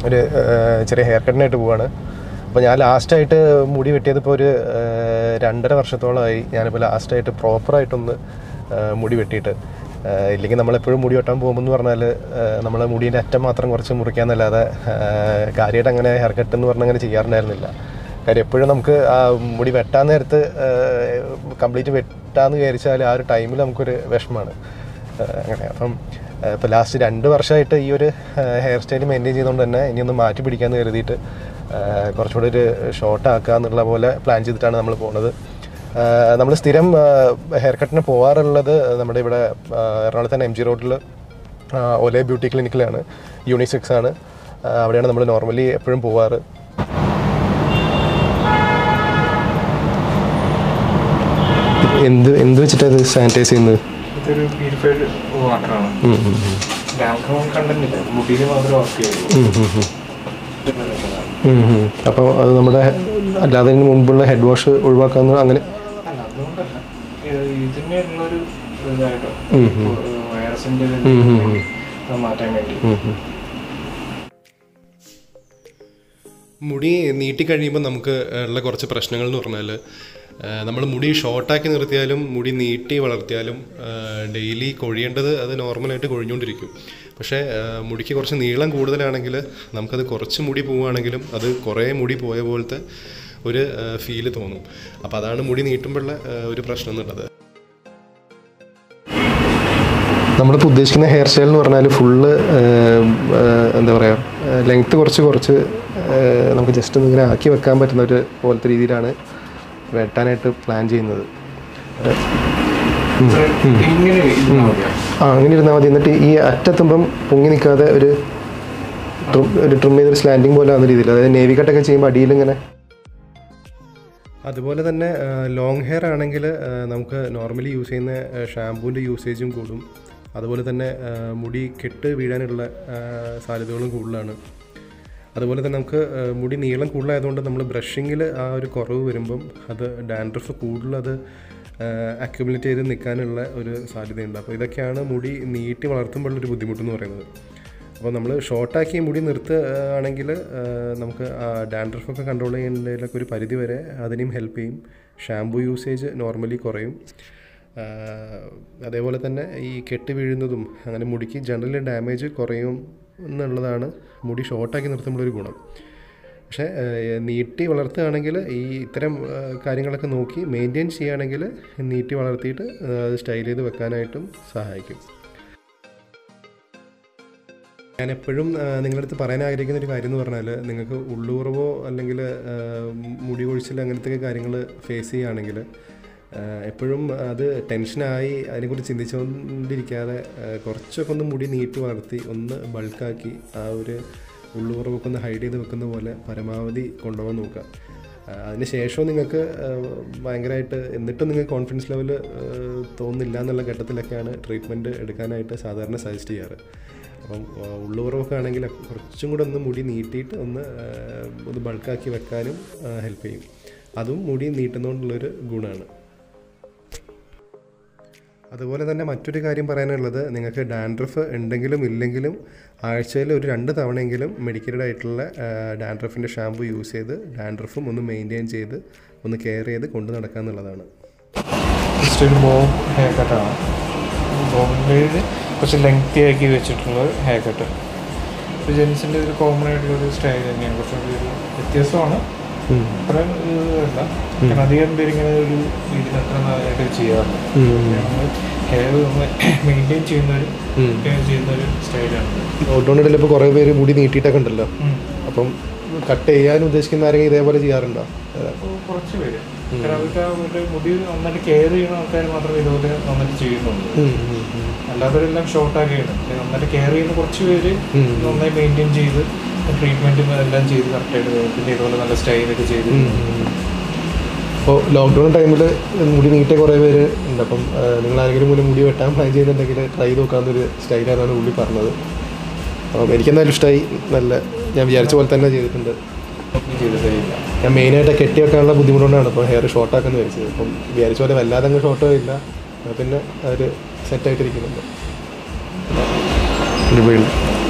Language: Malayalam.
ഒരു ഏഹ്, ചെറിയ ഹെയർ കട്ടിനായിട്ട് പോവാണ് അപ്പോൾ ഞാൻ ലാസ്റ്റായിട്ട് മുടി വെട്ടിയത് ഇപ്പോൾ ഒരു ഏഹ്, രണ്ടര വർഷത്തോളമായി ഞാനിപ്പോൾ ലാസ്റ്റായിട്ട് പ്രോപ്പറായിട്ടൊന്ന് ഏഹ്, മുടി വെട്ടിയിട്ട് ഏഹ്, ഇല്ലെങ്കിൽ നമ്മളെപ്പോഴും മുടി വെട്ടാൻ പോകുമ്പോൾ എന്ന് പറഞ്ഞാൽ നമ്മൾ മുടീൻ്റെ അറ്റം മാത്രം കുറച്ച് മുറിക്കാന്നല്ലാതെ ഏഹ്, കാര്യമായിട്ട് അങ്ങനെ ഹെയർ കട്ട് എന്ന് പറഞ്ഞാൽ അങ്ങനെ ചെയ്യാറുണ്ടായിരുന്നില്ല കാര്യം എപ്പോഴും നമുക്ക് ആ മുടി വെട്ടാൻ നേരത്ത് കംപ്ലീറ്റ് വെട്ടാന്ന് വിചാരിച്ചാൽ ആ ഒരു ടൈമിൽ നമുക്കൊരു വിഷമമാണ് ഏഹ് അങ്ങനെ അപ്പം ഇപ്പോൾ ലാസ്റ്റ് രണ്ട് വർഷമായിട്ട് ഈ ഒരു ഹെയർ സ്റ്റൈൽ മെയിൻറ്റെയിൻ ചെയ്തുകൊണ്ട് തന്നെ ഇനി ഒന്ന് മാറ്റി പിടിക്കാമെന്ന് കരുതിയിട്ട് ഏഹ് കുറച്ചുകൂടി ഒരു ഷോർട്ട് ആക്കുക എന്നുള്ള പോലെ പ്ലാൻ ചെയ്തിട്ടാണ് നമ്മൾ പോകുന്നത് നമ്മൾ സ്ഥിരം ഹെയർ കട്ടിന് പോകാറുള്ളത് നമ്മുടെ ഇവിടെ ഏഹ് എറണാകുളത്ത് തന്നെ എം ജി റോഡിൽ ഒലേ ബ്യൂട്ടി ക്ലിനിക്കിലാണ് യൂണിസെക്സ് ആണ് ഏഹ് അവിടെയാണ് നമ്മൾ നോർമലി എപ്പോഴും പോവാറ് എന്ത് എന്ത് വെച്ചിട്ടാണ് ഇത് സാനിറ്റൈസ് ചെയ്യുന്നത് ഇതൊരു പ്യൂരിഫൈഡ് വാട്ടറാണ് ആൽക്കഹോൾ കണ്ടന്റ് ഇല്ല മുടിയിൽ മാത്രമേ വർക്ക് ചെയ്യുള്ളൂ അപ്പോൾ അത് നമ്മുടെ അല്ലാതെ ഇതിന് മുമ്പുള്ള ഹെഡ് വാഷ് ഒഴിവാക്കാന്ന് അങ്ങനെ അല്ല അതുകൊണ്ടല്ല ഇത് ഇതിന്റെ ഉള്ളൊരു ഇതായിട്ടോ വൈറസിന്റെ ഇത് മാറ്റാൻ വേണ്ടി മുടി നീട്ടി കഴിയുമ്പോൾ നമുക്ക് ഉള്ള കുറച്ച് പ്രശ്നങ്ങൾ എന്ന് പറഞ്ഞാൽ നമ്മൾ മുടി ഷോർട്ടാക്കി നിർത്തിയാലും മുടി നീട്ടി വളർത്തിയാലും ഡെയിലി കൊഴിയേണ്ടത് അത് നോർമലായിട്ട് കൊഴിഞ്ഞുകൊണ്ടിരിക്കും പക്ഷേ ആ, മുടിക്ക് കുറച്ച് നീളം കൂടുതലാണെങ്കിൽ നമുക്കത് കുറച്ച് മുടി പോവുകയാണെങ്കിലും അത് കുറേ മുടി പോയ പോലത്തെ ഒരു ഫീല് തോന്നും അപ്പോൾ അതാണ് മുടി നീട്ടുമ്പോഴുള്ള ആ, ഒരു പ്രശ്നം എന്നുള്ളത് നമ്മളിപ്പോൾ ഉദ്ദേശിക്കുന്ന ഹെയർ സ്റ്റൈൽ എന്ന് പറഞ്ഞാൽ ഫുള്ള് എന്താ പറയുക ലെങ്ത്ത് കുറച്ച് കുറച്ച് ഏഹ്, നമുക്ക് ജസ്റ്റ് ഒന്ന് ഇങ്ങനെ ആക്കി വെക്കാൻ പറ്റുന്ന ഒരു പോലത്തെ രീതിയിലാണ് വെട്ടാനായിട്ട് പ്ലാൻ ചെയ്യുന്നത് ഇങ്ങനെ ഇരുന്നാ മതിയോ? ആ അങ്ങനെ ഇരുന്നാൽ മതി എന്നിട്ട് ഈ അറ്റത്തുമ്പം പൊങ്ങി നിൽക്കാതെ ഒരു ട്രിം ഒരു ട്രിം ചെയ്തൊരു സ്ലാൻഡിങ് പോലെ ആവുന്ന രീതിയിൽ അതായത് നേവി കട്ടൊക്കെ ചെയ്യുമ്പോൾ അടിയിൽ ഇങ്ങനെ അതുപോലെ തന്നെ ലോങ് ഹെയർ ആണെങ്കിൽ നമുക്ക് നോർമലി യൂസ് ചെയ്യുന്ന ഷാമ്പൂവിൻ്റെ യൂസേജും കൂടും അതുപോലെ തന്നെ ആ, മുടി കെട്ട് വീഴാനുള്ള ആ, സാധ്യതകളും കൂടുതലാണ് അതുപോലെ തന്നെ നമുക്ക് ആ, മുടി നീളം കൂടുതലായതുകൊണ്ട് നമ്മൾ ബ്രഷിങ്ങിൽ ആ ഒരു കുറവ് വരുമ്പം അത് ഡാൻഡ്രഫ് കൂടുതൽ അത് അക്യുമുലേറ്റ് ചെയ്ത് നിൽക്കാനുള്ള ഒരു സാധ്യതയുണ്ട് അപ്പോൾ ഇതൊക്കെയാണ് മുടി നീട്ടി വളർത്തുമ്പോഴുള്ളൊരു ബുദ്ധിമുട്ടെന്ന് പറയുന്നത് അപ്പോൾ നമ്മൾ ഷോർട്ടാക്കി മുടി നിർത്തുകയാണെങ്കിൽ നമുക്ക് ഡാൻഡ്രഫൊക്കെ കൺട്രോൾ ചെയ്യുന്നതിലൊക്കെ ഒരു പരിധി വരെ അതിനെയും ഹെൽപ്പ് ചെയ്യും ഷാംപൂ യൂസേജ് നോർമലി കുറയും ആ, അതേപോലെ തന്നെ ഈ കെട്ട് വീഴുന്നതും അങ്ങനെ മുടിക്ക് ജനറലി ഡാമേജ് കുറയും എന്നുള്ളതാണ് മുടി ഷോർട്ടാക്കി നിർത്തുമ്പോഴൊരു ഗുണം പക്ഷേ ആ, നീട്ടി വളർത്തുകയാണെങ്കിൽ ഈ ഇത്തരം ആ, കാര്യങ്ങളൊക്കെ നോക്കി മെയിൻറ്റെയിൻ ചെയ്യുകയാണെങ്കിൽ നീട്ടി വളർത്തിയിട്ട് ആ, അത് സ്റ്റൈൽ ചെയ്ത് വെക്കാനായിട്ടും സഹായിക്കും ഞാൻ എപ്പോഴും നിങ്ങളുടെ അടുത്ത് പറയാൻ ആഗ്രഹിക്കുന്ന ഒരു കാര്യം എന്ന് പറഞ്ഞാൽ നിങ്ങൾക്ക് ഉള്ളുറവോ അല്ലെങ്കിൽ ആ, മുടി കൊഴിച്ചിൽ അങ്ങനത്തെ കാര്യങ്ങൾ ഫേസ് ചെയ്യുകയാണെങ്കിൽ ആ, എപ്പോഴും അത് ടെൻഷനായി അതിനെക്കുറിച്ച് ചിന്തിച്ചുകൊണ്ടിരിക്കാതെ ആ, കുറച്ചൊക്കെ ഒന്ന് മുടി നീട്ടി വളർത്തി ഒന്ന് ബൾക്കാക്കി ആ ഒരു ഉള്ളുറവൊക്കെ ഒന്ന് ഹൈഡ് ചെയ്ത് വെക്കുന്ന പോലെ പരമാവധി കൊണ്ടുപോകാൻ നോക്കുക ആ, അതിന് ശേഷവും നിങ്ങൾക്ക് ആ, ഭയങ്കരമായിട്ട് എന്നിട്ടും നിങ്ങൾക്ക് കോൺഫിഡൻസ് ലെവൽ തോന്നുന്നില്ല എന്നുള്ള ഘട്ടത്തിലൊക്കെയാണ് ട്രീറ്റ്മെൻറ്റ് എടുക്കാനായിട്ട് സാധാരണ സജസ്റ്റ് ചെയ്യാറ് അപ്പം ആ, ഉള്ളുറവൊക്കെ ആണെങ്കിൽ കുറച്ചും കൂടെ ഒന്ന് മുടി നീട്ടിയിട്ട് ഒന്ന് ആ, ഒന്ന് ബൾക്കാക്കി വെക്കാനും ഹെൽപ്പ് ചെയ്യും അതും മുടി നീട്ടുന്നതുകൊണ്ടുള്ളൊരു ഗുണമാണ് അതുപോലെ തന്നെ മറ്റൊരു കാര്യം പറയാനുള്ളത് നിങ്ങൾക്ക് ഡാൻഡ്രഫ് ഉണ്ടെങ്കിലും ഇല്ലെങ്കിലും ആഴ്ചയിൽ ഒരു രണ്ട് തവണയെങ്കിലും മെഡിക്കൽഡ് ആയിട്ടുള്ള ഡാൻഡ്രഫിൻ്റെ ഷാമ്പു യൂസ് ചെയ്ത് ഡാൻഡ്രഫും ഒന്ന് മെയിൻറ്റെയിൻ ചെയ്ത് ഒന്ന് കെയർ ചെയ്ത് കൊണ്ടു നടക്കുക എന്നുള്ളതാണ് ജസ്റ്റ് ഒരു ബോബ് ഹെയർ കട്ടാണ് ബോബിൻ്റെ കുറച്ച് ലെങ്തി ആക്കി വെച്ചിട്ടുള്ള ഹെയർ കട്ട് ഇപ്പോൾ ജെൻസിൻ്റെ ഒരു കോമൺ ആയിട്ടുള്ള ഒരു സ്റ്റൈൽ തന്നെയാണ് കുറച്ചുകൂടി ഒരു വ്യത്യാസമാണ് അത്ര ഇതല്ല കാരണം അധികം പേര് ഇങ്ങനെ ഒരു രീതിയിൽ അത്ര നന്നായിട്ട് ചെയ്യാറില്ല നമ്മൾ ഹെയർ ഒന്ന് മെയിൻറ്റെയിൻ ചെയ്യുന്ന ഒരു കെയർ ചെയ്യുന്ന ഒരു സ്റ്റൈലാണ് ലോക്ക്ഡൗൺ ഇടയിൽ ഇപ്പോൾ കുറേ പേര് മുടി നീട്ടിയിട്ടൊക്കെ ഉണ്ടല്ലോ അപ്പം കട്ട് ചെയ്യാൻ ഉദ്ദേശിക്കുന്ന ആരെങ്കിലും ഇതേപോലെ ചെയ്യാറുണ്ടോ കുറച്ച് പേര് കാരണം അവർക്ക് ആ ഒരു മുടി നന്നായിട്ട് കെയർ ചെയ്യുന്ന ആൾക്കാർ മാത്രമേ ഇതുപോലെ നന്നായിട്ട് ചെയ്യുന്നുള്ളൂ അല്ലാത്തവരെല്ലാം ഷോർട്ട് ആക്കിയാണ് നന്നായിട്ട് കെയർ ചെയ്യുന്ന കുറച്ച് പേര് നന്നായി മെയിൻറ്റെയിൻ ചെയ്ത് ട്രീറ്റ്മെൻറ്റും എല്ലാം ചെയ്ത് കറക്റ്റായിട്ട് പിന്നെ ഇതുപോലെ നല്ല സ്റ്റൈലൊക്കെ ചെയ്ത് അപ്പോൾ ലോക്ക്ഡൗൺ ടൈമിൽ മുടി നീട്ടിയ കുറേ പേര് ഉണ്ട് അപ്പം ആ, നിങ്ങൾ ആരെങ്കിലും മൂലം മുടി വെട്ടാൻ പ്ലാൻ ചെയ്യുന്നുണ്ടെങ്കിൽ ട്രൈ ചെയ്ത് നോക്കാവുന്നൊരു സ്റ്റൈലാണെന്നാണ് പുള്ളി പറഞ്ഞത് അപ്പം എനിക്കെന്തായാലും ഇഷ്ടമായി നല്ല ഞാൻ വിചാരിച്ച പോലെ തന്നെ ചെയ്തിട്ടുണ്ട് ചെയ്തിട്ടില്ല ഞാൻ മെയിനായിട്ട് കെട്ടി വെക്കാനുള്ള ബുദ്ധിമുട്ടുകൊണ്ടാണ് ഇപ്പോൾ ഹെയർ ഷോർട്ടാക്കാന്ന് വിചാരിച്ചത് അപ്പം വിചാരിച്ച പോലെ വല്ലാതെ അങ്ങ് ഷോർട്ടോ ഇല്ല ആ, പിന്നെ അവർ സെറ്റായിട്ടിരിക്കുന്നുണ്ട് അടിപൊളി